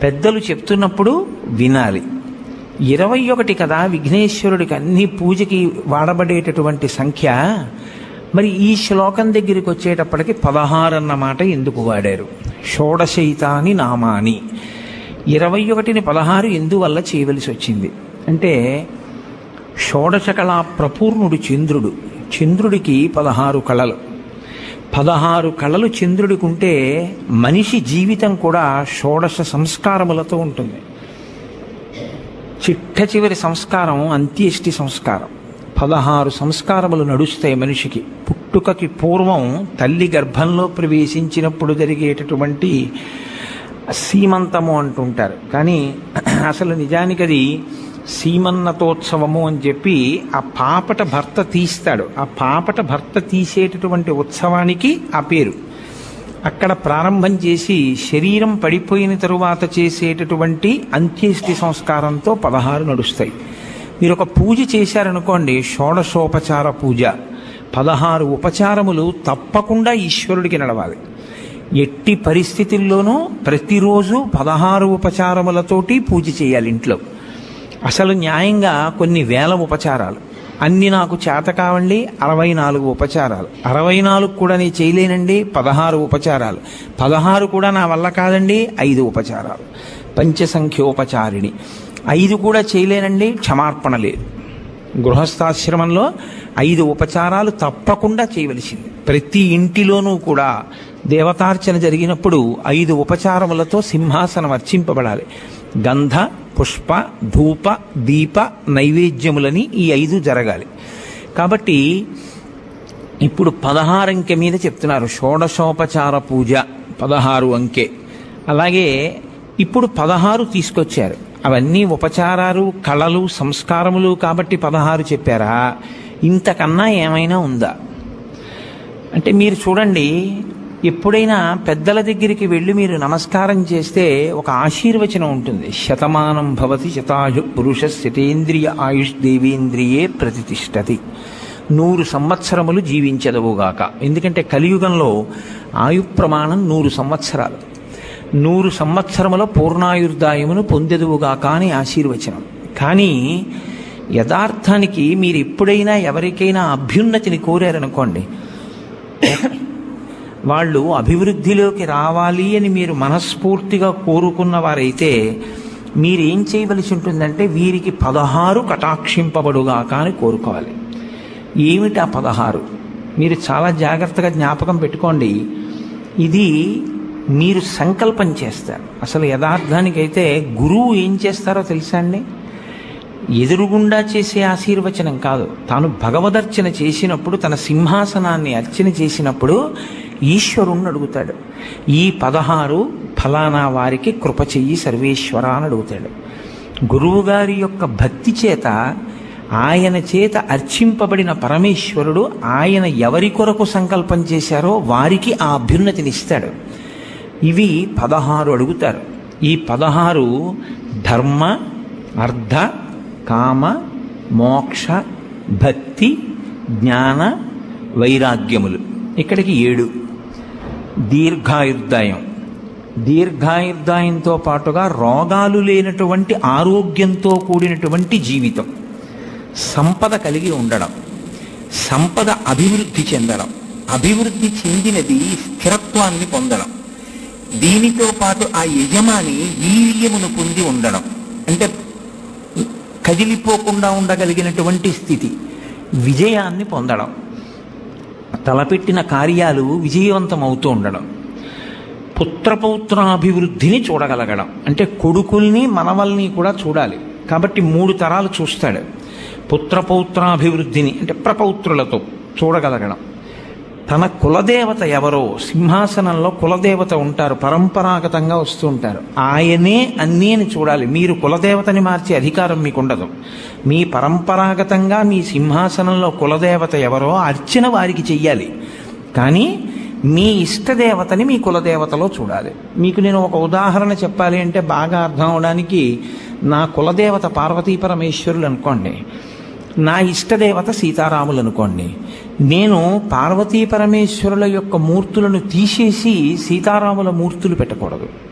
పెద్దలు చెప్తున్నప్పుడు వినాలి ఇరవై ఒకటి కదా విఘ్నేశ్వరుడికి అన్ని పూజకి వాడబడేటటువంటి సంఖ్య మరి ఈ శ్లోకం దగ్గరికి వచ్చేటప్పటికి పదహారు అన్న మాట ఎందుకు వాడారు షోడశైతాని నామాని ఇరవై ఒకటిని పదహారు ఎందువల్ల చేయవలసి వచ్చింది అంటే షోడశ కళా ప్రపూర్ణుడు చంద్రుడు చంద్రుడికి పదహారు కళలు పదహారు కళలు చంద్రుడికి ఉంటే మనిషి జీవితం కూడా షోడశ సంస్కారములతో ఉంటుంది చిట్ట చివరి సంస్కారం అంత్యేష్టి సంస్కారం పదహారు సంస్కారములు నడుస్తాయి మనిషికి పుట్టుకకి పూర్వం తల్లి గర్భంలో ప్రవేశించినప్పుడు జరిగేటటువంటి సీమంతము అంటుంటారు కానీ అసలు నిజానికి అది సీమన్నతోత్సవము అని చెప్పి ఆ పాపట భర్త తీస్తాడు ఆ పాపట భర్త తీసేటటువంటి ఉత్సవానికి ఆ పేరు అక్కడ ప్రారంభం చేసి శరీరం పడిపోయిన తరువాత చేసేటటువంటి అంత్యేష్టి సంస్కారంతో పదహారు నడుస్తాయి మీరు ఒక పూజ చేశారనుకోండి షోడశోపచార పూజ పదహారు ఉపచారములు తప్పకుండా ఈశ్వరుడికి నడవాలి ఎట్టి పరిస్థితుల్లోనూ ప్రతిరోజు పదహారు ఉపచారములతోటి పూజ చేయాలి ఇంట్లో అసలు న్యాయంగా కొన్ని వేల ఉపచారాలు అన్ని నాకు చేత కావండి అరవై నాలుగు ఉపచారాలు అరవై నాలుగు కూడా నేను చేయలేనండి పదహారు ఉపచారాలు పదహారు కూడా నా వల్ల కాదండి ఐదు ఉపచారాలు పంచసంఖ్యోపచారిణి ఐదు కూడా చేయలేనండి క్షమార్పణ లేదు గృహస్థాశ్రమంలో ఐదు ఉపచారాలు తప్పకుండా చేయవలసింది ప్రతి ఇంటిలోనూ కూడా దేవతార్చన జరిగినప్పుడు ఐదు ఉపచారములతో సింహాసనం అర్చింపబడాలి గంధ పుష్ప ధూప దీప నైవేద్యములని ఈ ఐదు జరగాలి కాబట్టి ఇప్పుడు పదహారు అంకె మీద చెప్తున్నారు షోడశోపచార పూజ పదహారు అంకె అలాగే ఇప్పుడు పదహారు తీసుకొచ్చారు అవన్నీ ఉపచారాలు కళలు సంస్కారములు కాబట్టి పదహారు చెప్పారా ఇంతకన్నా ఏమైనా ఉందా అంటే మీరు చూడండి ఎప్పుడైనా పెద్దల దగ్గరికి వెళ్ళి మీరు నమస్కారం చేస్తే ఒక ఆశీర్వచనం ఉంటుంది శతమానం భవతి శతాయు పురుష శతేంద్రియ ఆయుష్ దేవేంద్రియే ప్రతిష్టతి నూరు సంవత్సరములు జీవించదవుగాక ఎందుకంటే కలియుగంలో ఆయు ప్రమాణం నూరు సంవత్సరాలు నూరు సంవత్సరముల పూర్ణాయుర్దాయమును పొందెదువుగాక అని ఆశీర్వచనం కానీ యథార్థానికి మీరు ఎప్పుడైనా ఎవరికైనా అభ్యున్నతిని కోరారనుకోండి వాళ్ళు అభివృద్ధిలోకి రావాలి అని మీరు మనస్ఫూర్తిగా కోరుకున్న వారైతే మీరేం చేయవలసి ఉంటుందంటే వీరికి పదహారు కటాక్షింపబడుగాక అని కోరుకోవాలి ఏమిటి ఆ పదహారు మీరు చాలా జాగ్రత్తగా జ్ఞాపకం పెట్టుకోండి ఇది మీరు సంకల్పం చేస్తారు అసలు యథార్థానికైతే గురువు ఏం చేస్తారో తెలుసా అండి ఎదురుగుండా చేసే ఆశీర్వచనం కాదు తాను భగవదర్చన చేసినప్పుడు తన సింహాసనాన్ని అర్చన చేసినప్పుడు ఈశ్వరుణ్ణి అడుగుతాడు ఈ పదహారు ఫలానా వారికి కృప చెయ్యి సర్వేశ్వర అని అడుగుతాడు గురువుగారి యొక్క భక్తి చేత ఆయన చేత అర్చింపబడిన పరమేశ్వరుడు ఆయన ఎవరి కొరకు సంకల్పం చేశారో వారికి ఆ అభ్యున్నతినిస్తాడు ఇవి పదహారు అడుగుతారు ఈ పదహారు ధర్మ అర్థ కామ మోక్ష భక్తి జ్ఞాన వైరాగ్యములు ఇక్కడికి ఏడు దీర్ఘాయుర్దాయం దీర్ఘాయుర్దాయంతో పాటుగా రోగాలు లేనటువంటి ఆరోగ్యంతో కూడినటువంటి జీవితం సంపద కలిగి ఉండడం సంపద అభివృద్ధి చెందడం అభివృద్ధి చెందినది స్థిరత్వాన్ని పొందడం దీనితో పాటు ఆ యజమాని వీర్యమును పొంది ఉండడం అంటే కదిలిపోకుండా ఉండగలిగినటువంటి స్థితి విజయాన్ని పొందడం తలపెట్టిన కార్యాలు విజయవంతం అవుతూ ఉండడం పుత్రపౌత్రాభివృద్ధిని చూడగలగడం అంటే కొడుకుల్ని మనవల్ని కూడా చూడాలి కాబట్టి మూడు తరాలు చూస్తాడు పుత్రపౌత్రాభివృద్ధిని అంటే ప్రపౌత్రులతో చూడగలగడం తన కులదేవత ఎవరో సింహాసనంలో కులదేవత ఉంటారు పరంపరాగతంగా వస్తూ ఉంటారు ఆయనే అన్నీ అని చూడాలి మీరు కులదేవతని మార్చే అధికారం మీకు ఉండదు మీ పరంపరాగతంగా మీ సింహాసనంలో కులదేవత ఎవరో అర్చన వారికి చెయ్యాలి కానీ మీ ఇష్టదేవతని మీ కులదేవతలో చూడాలి మీకు నేను ఒక ఉదాహరణ చెప్పాలి అంటే బాగా అర్థం అవడానికి నా కులదేవత పార్వతీ పరమేశ్వరులు అనుకోండి నా ఇష్టదేవత సీతారాములు అనుకోండి నేను పార్వతీ పరమేశ్వరుల యొక్క మూర్తులను తీసేసి సీతారాముల మూర్తులు పెట్టకూడదు